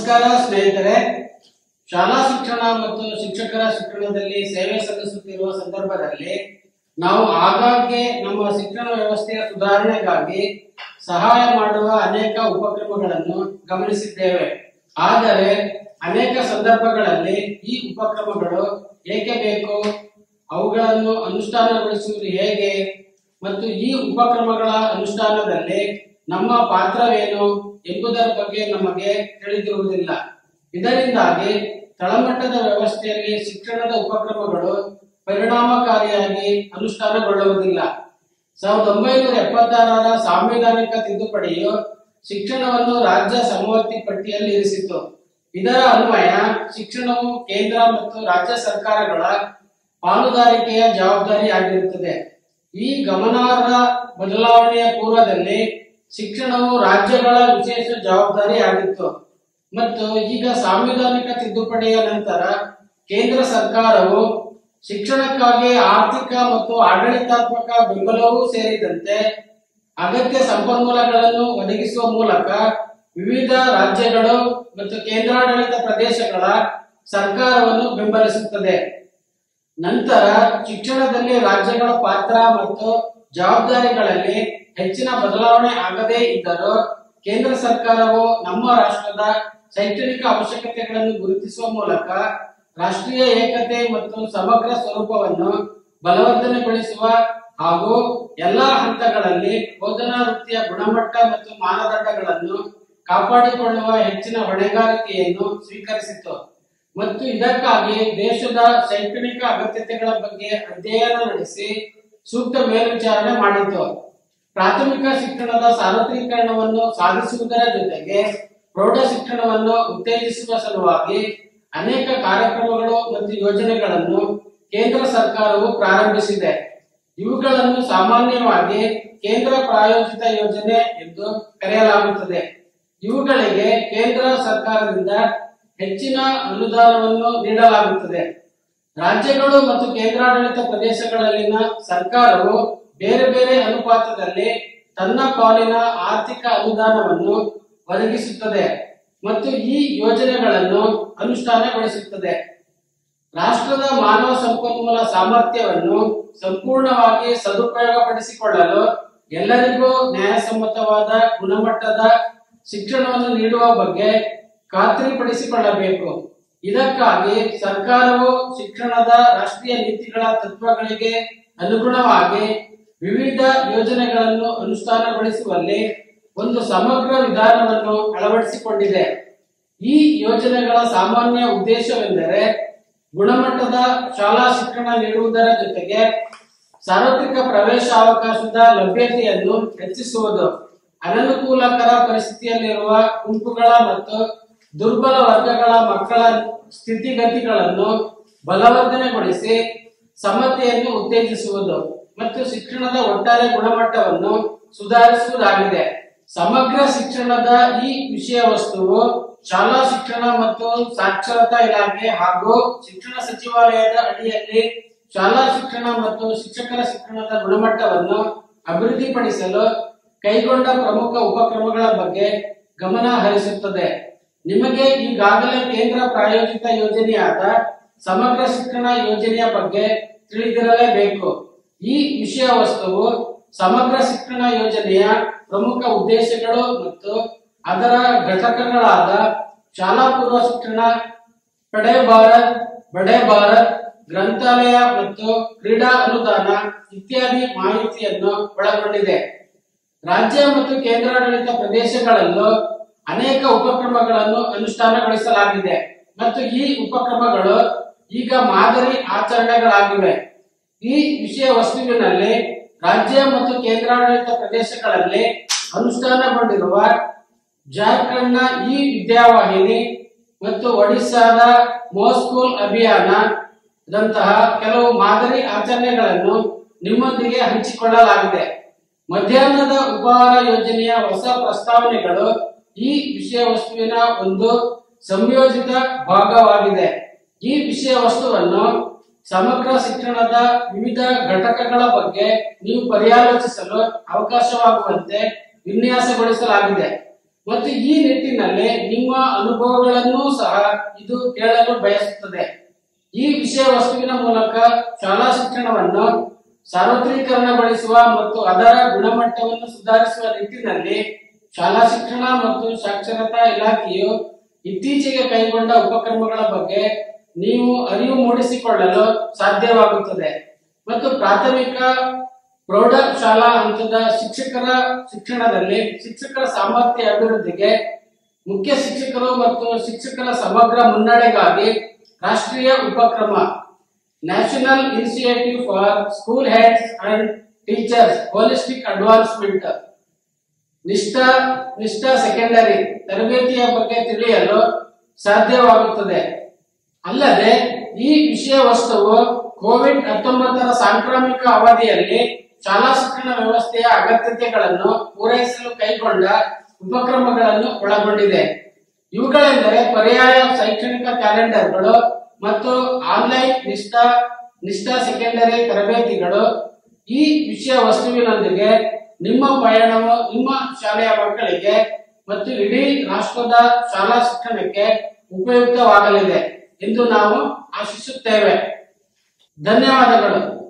ನಮಸ್ಕಾರ ಸ್ನೇಹಿತರೆ ಶಾಲಾ ಶಿಕ್ಷಣ ಮತ್ತು ಶಿಕ್ಷಕರ ಶಿಕ್ಷಣದಲ್ಲಿ ಸೇವೆ ಸಲ್ಲಿಸುತ್ತಿರುವ ಸಂದರ್ಭದಲ್ಲಿ ನಾವು ಆಗಾಗ್ಗೆ ನಮ್ಮ ಶಿಕ್ಷಣ ವ್ಯವಸ್ಥೆಯ ಸುಧಾರಣೆಗಾಗಿ ಸಹಾಯ ಮಾಡುವ ಅನೇಕ ಉಪಕ್ರಮಗಳನ್ನು ಗಮನಿಸಿದ್ದೇವೆ ಆದರೆ ಅನೇಕ ಸಂದರ್ಭಗಳಲ್ಲಿ ಈ ಉಪಕ್ರಮಗಳು ಏಕೆ ಬೇಕು ಅವುಗಳನ್ನು ಅನುಷ್ಠಾನಗೊಳಿಸುವುದು ಹೇಗೆ ಮತ್ತು ಈ ಉಪಕ್ರಮಗಳ ಅನುಷ್ಠಾನದಲ್ಲಿ ನಮ್ಮ ಪಾತ್ರವೇನು ಎಂಬುದರ ಬಗ್ಗೆ ನಮಗೆ ತಿಳಿದಿರುವುದಿಲ್ಲ ಇದರಿಂದಾಗಿ ತಳಮಟ್ಟದ ವ್ಯವಸ್ಥೆಯಲ್ಲಿ ಶಿಕ್ಷಣದ ಉಪಕ್ರಮಗಳು ಪರಿಣಾಮಕಾರಿಯಾಗಿ ಅನುಷ್ಠಾನಗೊಳ್ಳುವುದಿಲ್ಲ ಸಾವಿರದ ಒಂಬೈನೂರ ಎಪ್ಪತ್ತಾರರ ಸಾಂವಿಧಾನಿಕ ತಿದ್ದುಪಡಿಯು ಶಿಕ್ಷಣವನ್ನು ರಾಜ್ಯ ಸಮವರ್ತಿ ಪಟ್ಟಿಯಲ್ಲಿ ಇರಿಸಿತು ಇದರ ಅನ್ವಯ ಶಿಕ್ಷಣವು ಕೇಂದ್ರ ಮತ್ತು ರಾಜ್ಯ ಸರ್ಕಾರಗಳ ಪಾಲುದಾರಿಕೆಯ ಜವಾಬ್ದಾರಿ ಆಗಿರುತ್ತದೆ ಈ ಗಮನಾರ್ಹ ಬದಲಾವಣೆಯ ಪೂರ್ವದಲ್ಲಿ ಶಿಕ್ಷಣವು ರಾಜ್ಯಗಳ ವಿಶೇಷ ಜವಾಬ್ದಾರಿ ಆಗಿತ್ತು ಮತ್ತು ಈಗ ಸಾಂವಿಧಾನಿಕ ತಿದ್ದುಪಡಿಯ ನಂತರ ಕೇಂದ್ರ ಸರ್ಕಾರವು ಶಿಕ್ಷಣಕ್ಕಾಗಿ ಆರ್ಥಿಕ ಮತ್ತು ಆಡಳಿತಾತ್ಮಕ ಬೆಂಬಲವೂ ಸೇರಿದಂತೆ ಅಗತ್ಯ ಸಂಪನ್ಮೂಲಗಳನ್ನು ಒದಗಿಸುವ ಮೂಲಕ ವಿವಿಧ ರಾಜ್ಯಗಳು ಮತ್ತು ಕೇಂದ್ರಾಡಳಿತ ಪ್ರದೇಶಗಳ ಸರ್ಕಾರವನ್ನು ಬೆಂಬಲಿಸುತ್ತದೆ ನಂತರ ಶಿಕ್ಷಣದಲ್ಲಿ ರಾಜ್ಯಗಳ ಪಾತ್ರ ಮತ್ತು ಜವಾಬ್ದಾರಿಗಳಲ್ಲಿ ಹೆಚ್ಚಿನ ಬದಲಾವಣೆ ಆಗದೇ ಇದ್ದರೂ ಕೇಂದ್ರ ಸರ್ಕಾರವು ನಮ್ಮ ರಾಷ್ಟ್ರದ ಶೈಕ್ಷಣಿಕ ಅವಶ್ಯಕತೆಗಳನ್ನು ಗುರುತಿಸುವ ಮೂಲಕ ರಾಷ್ಟ್ರೀಯ ಏಕತೆ ಮತ್ತು ಸಮಗ್ರ ಸ್ವರೂಪವನ್ನು ಬಲವರ್ಧನೆಗೊಳಿಸುವ ಹಾಗೂ ಎಲ್ಲಾ ಹಂತಗಳಲ್ಲಿ ಬೋಧನಾ ವೃತ್ತಿಯ ಗುಣಮಟ್ಟ ಮತ್ತು ಮಾನದಂಡಗಳನ್ನು ಕಾಪಾಡಿಕೊಳ್ಳುವ ಹೆಚ್ಚಿನ ಹೊಣೆಗಾರಿಕೆಯನ್ನು ಸ್ವೀಕರಿಸಿತು ಮತ್ತು ಇದಕ್ಕಾಗಿ ದೇಶದ ಶೈಕ್ಷಣಿಕ ಅಗತ್ಯತೆಗಳ ಬಗ್ಗೆ ಅಧ್ಯಯನ ನಡೆಸಿ ಸೂಕ್ತ ಮೇಲ್ವಿಚಾರಣೆ ಮಾಡಿತು ಪ್ರಾಥಮಿಕ ಶಿಕ್ಷಣದ ಸಾರ್ವತ್ರೀಕರಣವನ್ನು ಸಾಧಿಸುವುದರ ಜೊತೆಗೆ ಪ್ರೌಢ ಶಿಕ್ಷಣವನ್ನು ಉತ್ತೇಜಿಸುವ ಸಲುವಾಗಿ ಅನೇಕ ಕಾರ್ಯಕ್ರಮಗಳು ಮತ್ತು ಯೋಜನೆಗಳನ್ನು ಕೇಂದ್ರ ಸರ್ಕಾರವು ಪ್ರಾರಂಭಿಸಿದೆ ಇವುಗಳನ್ನು ಸಾಮಾನ್ಯವಾಗಿ ಕೇಂದ್ರ ಪ್ರಾಯೋಜಿತ ಯೋಜನೆ ಎಂದು ಕರೆಯಲಾಗುತ್ತದೆ ಇವುಗಳಿಗೆ ಕೇಂದ್ರ ಸರ್ಕಾರದಿಂದ ಹೆಚ್ಚಿನ ಅನುದಾನವನ್ನು ನೀಡಲಾಗುತ್ತದೆ ರಾಜ್ಯಗಳು ಮತ್ತು ಕೇಂದ್ರಾಡಳಿತ ಪ್ರದೇಶಗಳಲ್ಲಿನ ಸರ್ಕಾರವು ಬೇರೆ ಬೇರೆ ಅನುಪಾತದಲ್ಲಿ ತನ್ನ ಪಾಲಿನ ಆರ್ಥಿಕ ಅನುದಾನವನ್ನು ಒದಗಿಸುತ್ತದೆ ಮತ್ತು ಈ ಯೋಜನೆಗಳನ್ನು ಅನುಷ್ಠಾನಗೊಳಿಸುತ್ತದೆ ರಾಷ್ಟ್ರದ ಮಾನವ ಸಂಪನ್ಮೂಲ ಸಾಮರ್ಥ್ಯವನ್ನು ಸಂಪೂರ್ಣವಾಗಿ ಸದುಪಯೋಗಪಡಿಸಿಕೊಳ್ಳಲು ಎಲ್ಲರಿಗೂ ನ್ಯಾಯಸಮ್ಮತವಾದ ಗುಣಮಟ್ಟದ ಶಿಕ್ಷಣವನ್ನು ನೀಡುವ ಬಗ್ಗೆ ಖಾತ್ರಿಪಡಿಸಿಕೊಳ್ಳಬೇಕು ಇದಕ್ಕಾಗಿ ಸರ್ಕಾರವು ಶಿಕ್ಷಣದ ರಾಷ್ಟ್ರೀಯ ನೀತಿಗಳ ತತ್ವಗಳಿಗೆ ಅನುಗುಣವಾಗಿ ವಿವಿಧ ಯೋಜನೆಗಳನ್ನು ಅನುಷ್ಠಾನಗೊಳಿಸುವಲ್ಲಿ ಒಂದು ಸಮಗ್ರ ವಿಧಾನವನ್ನು ಅಳವಡಿಸಿಕೊಂಡಿದೆ ಈ ಯೋಜನೆಗಳ ಸಾಮಾನ್ಯ ಉದ್ದೇಶವೆಂದರೆ ಗುಣಮಟ್ಟದ ಶಾಲಾ ಶಿಕ್ಷಣ ನೀಡುವುದರ ಜೊತೆಗೆ ಸಾರ್ವತ್ರಿಕ ಪ್ರವೇಶಾವಕಾಶದ ಲಭ್ಯತೆಯನ್ನು ಹೆಚ್ಚಿಸುವುದು ಅನನುಕೂಲಕರ ಪರಿಸ್ಥಿತಿಯಲ್ಲಿರುವ ಗುಂಪುಗಳ ಮತ್ತು ದುರ್ಬಲ ವರ್ಗಗಳ ಮಕ್ಕಳ ಸ್ಥಿತಿಗತಿಗಳನ್ನು ಬಲವರ್ಧನೆಗೊಳಿಸಿ ಸಮತೆಯನ್ನು ಉತ್ತೇಜಿಸುವುದು ಮತ್ತು ಶಿಕ್ಷಣದ ಒಟ್ಟಾರೆ ಗುಣಮಟ್ಟವನ್ನು ಸುಧಾರಿಸುವುದಾಗಿದೆ ಸಮಗ್ರ ಶಿಕ್ಷಣದ ಈ ವಿಷಯ ವಸ್ತುವು ಶಾಲಾ ಶಿಕ್ಷಣ ಮತ್ತು ಸಾಕ್ಷರತಾ ಇಲಾಖೆ ಹಾಗೂ ಶಿಕ್ಷಣ ಸಚಿವಾಲಯದ ಅಡಿಯಲ್ಲಿ ಶಾಲಾ ಶಿಕ್ಷಣ ಮತ್ತು ಶಿಕ್ಷಕರ ಶಿಕ್ಷಣದ ಗುಣಮಟ್ಟವನ್ನು ಅಭಿವೃದ್ಧಿಪಡಿಸಲು ಕೈಗೊಂಡ ಪ್ರಮುಖ ಉಪಕ್ರಮಗಳ ಬಗ್ಗೆ ಗಮನ ಹರಿಸುತ್ತದೆ ನಿಮಗೆ ಈಗಾಗಲೇ ಕೇಂದ್ರ ಪ್ರಾಯೋಜಿತ ಯೋಜನೆಯಾದ ಸಮಗ್ರ ಶಿಕ್ಷಣ ಯೋಜನೆಯ ಬಗ್ಗೆ ತಿಳಿದಿರಲೇಬೇಕು ಈ ವಿಷಯ ವಸ್ತುವು ಸಮಗ್ರ ಶಿಕ್ಷಣ ಯೋಜನೆಯ ಪ್ರಮುಖ ಉದ್ದೇಶಗಳು ಮತ್ತು ಅದರ ಘಟಕಗಳಾದ ಶಾಲಾ ಪೂರ್ವ ಶಿಕ್ಷಣ ಪಡೆ ಭಾರತ್ ಬಡೆ ಭಾರತ್ ಗ್ರಂಥಾಲಯ ಮತ್ತು ಕ್ರೀಡಾ ಅನುದಾನ ಇತ್ಯಾದಿ ಮಾಹಿತಿಯನ್ನು ಒಳಗೊಂಡಿದೆ ರಾಜ್ಯ ಮತ್ತು ಕೇಂದ್ರಾಡಳಿತ ಪ್ರದೇಶಗಳಲ್ಲೂ ಅನೇಕ ಉಪಕ್ರಮಗಳನ್ನು ಅನುಷ್ಠಾನಗೊಳಿಸಲಾಗಿದೆ ಮತ್ತು ಈ ಉಪಕ್ರಮಗಳು ಈಗ ಮಾದರಿ ಆಚರಣೆಗಳಾಗಿವೆ ಈ ವಿಷಯ ವಸ್ತುವಿನಲ್ಲಿ ರಾಜ್ಯ ಮತ್ತು ಕೇಂದ್ರಾಡಳಿತ ಪ್ರದೇಶಗಳಲ್ಲಿ ಅನುಷ್ಠಾನಗೊಂಡಿರುವ ಜಾರ್ಖಂಡ್ನ ಈ ವಿದ್ಯಾವಾಹಿನಿ ಮತ್ತು ಒಡಿಸ್ಸಾದ ಮೋಸ್ಕೂಲ್ ಅಭಿಯಾನ ದಂತಹ ಕೆಲವು ಮಾದರಿ ಆಚರಣೆಗಳನ್ನು ನಿಮ್ಮೊಂದಿಗೆ ಹಂಚಿಕೊಳ್ಳಲಾಗಿದೆ ಮಧ್ಯಾಹ್ನದ ಉಪಹಾರ ಯೋಜನೆಯ ಹೊಸ ಪ್ರಸ್ತಾವನೆಗಳು ಈ ವಿಷಯ ವಸ್ತುವಿನ ಒಂದು ಸಂಯೋಜಿತ ಭಾಗವಾಗಿದೆ ಈ ವಿಷಯ ವಸ್ತುವನ್ನು ಸಮಗ್ರ ಶಿಕ್ಷಣದ ವಿವಿಧ ಘಟಕಗಳ ಬಗ್ಗೆ ನೀವು ಪರ್ಯಾಲೋಚಿಸಲು ಅವಕಾಶವಾಗುವಂತೆ ವಿನ್ಯಾಸಗೊಳಿಸಲಾಗಿದೆ ಮತ್ತು ಈ ನಿಟ್ಟಿನಲ್ಲಿ ನಿಮ್ಮ ಅನುಭವಗಳನ್ನೂ ಸಹ ಇದು ಕೇಳಲು ಬಯಸುತ್ತದೆ ಈ ವಿಷಯ ವಸ್ತುವಿನ ಮೂಲಕ ಶಾಲಾ ಶಿಕ್ಷಣವನ್ನು ಸಾರ್ವತ್ರೀಕರಣಗೊಳಿಸುವ ಮತ್ತು ಅದರ ಗುಣಮಟ್ಟವನ್ನು ಸುಧಾರಿಸುವ ನಿಟ್ಟಿನಲ್ಲಿ ಶಾಲಾ ಶಿಕ್ಷಣ ಮತ್ತು ಸಾಕ್ಷರತಾ ಇಲಾಖೆಯು ಇತ್ತೀಚೆಗೆ ಕೈಗೊಂಡ ಉಪಕ್ರಮಗಳ ಬಗ್ಗೆ ನೀವು ಅರಿವು ಮೂಡಿಸಿಕೊಳ್ಳಲು ಸಾಧ್ಯವಾಗುತ್ತದೆ ಮತ್ತು ಪ್ರಾಥಮಿಕ ಪ್ರೌಢ ಶಾಲಾ ಹಂತದ ಶಿಕ್ಷಕರ ಶಿಕ್ಷಣದಲ್ಲಿ ಶಿಕ್ಷಕರ ಸಾಮರ್ಥ್ಯ ಅಭಿವೃದ್ಧಿಗೆ ಮುಖ್ಯ ಶಿಕ್ಷಕರು ಮತ್ತು ಶಿಕ್ಷಕರ ಸಮಗ್ರ ಮುನ್ನಡೆಗಾಗಿ ರಾಷ್ಟ್ರೀಯ ಉಪಕ್ರಮ national initiative for school heads and teachers holistic advancement Nishtha Nishtha secondary ತರಬೇತಿಯ ಬಗ್ಗೆ ತಿಳಿಯಲು ಸಾಧ್ಯವಾಗುತ್ತದೆ ಅಲ್ಲದೆ ಈ ವಿಷಯ ವಸ್ತುವು ಕೋವಿಡ್ ಹತ್ತೊಂಬತ್ತರ ಸಾಂಕ್ರಾಮಿಕ ಅವಧಿಯಲ್ಲಿ ಶಾಲಾ ಶಿಕ್ಷಣ ವ್ಯವಸ್ಥೆಯ ಅಗತ್ಯತೆಗಳನ್ನು ಪೂರೈಸಲು ಕೈಗೊಂಡ ಉಪಕ್ರಮಗಳನ್ನು ಒಳಗೊಂಡಿದೆ ಇವುಗಳೆಂದರೆ ಪರ್ಯಾಯ ಶೈಕ್ಷಣಿಕ ಕ್ಯಾಲೆಂಡರ್ಗಳು ಮತ್ತು ಆನ್ಲೈನ್ ನಿಷ್ಠಾ ನಿಷ್ಠಾ ಸೆಕೆಂಡರಿ ತರಬೇತಿಗಳು ಈ ವಿಷಯ ವಸ್ತುವಿನೊಂದಿಗೆ ನಿಮ್ಮ ಪಯಣವು ನಿಮ್ಮ ಶಾಲೆಯ ಮಕ್ಕಳಿಗೆ ಮತ್ತು ಇಡೀ ರಾಷ್ಟ್ರದ ಶಾಲಾ ಶಿಕ್ಷಣಕ್ಕೆ ಉಪಯುಕ್ತವಾಗಲಿದೆ ಎಂದು ನಾವು ಆಶಿಸುತ್ತೇವೆ ಧನ್ಯವಾದಗಳು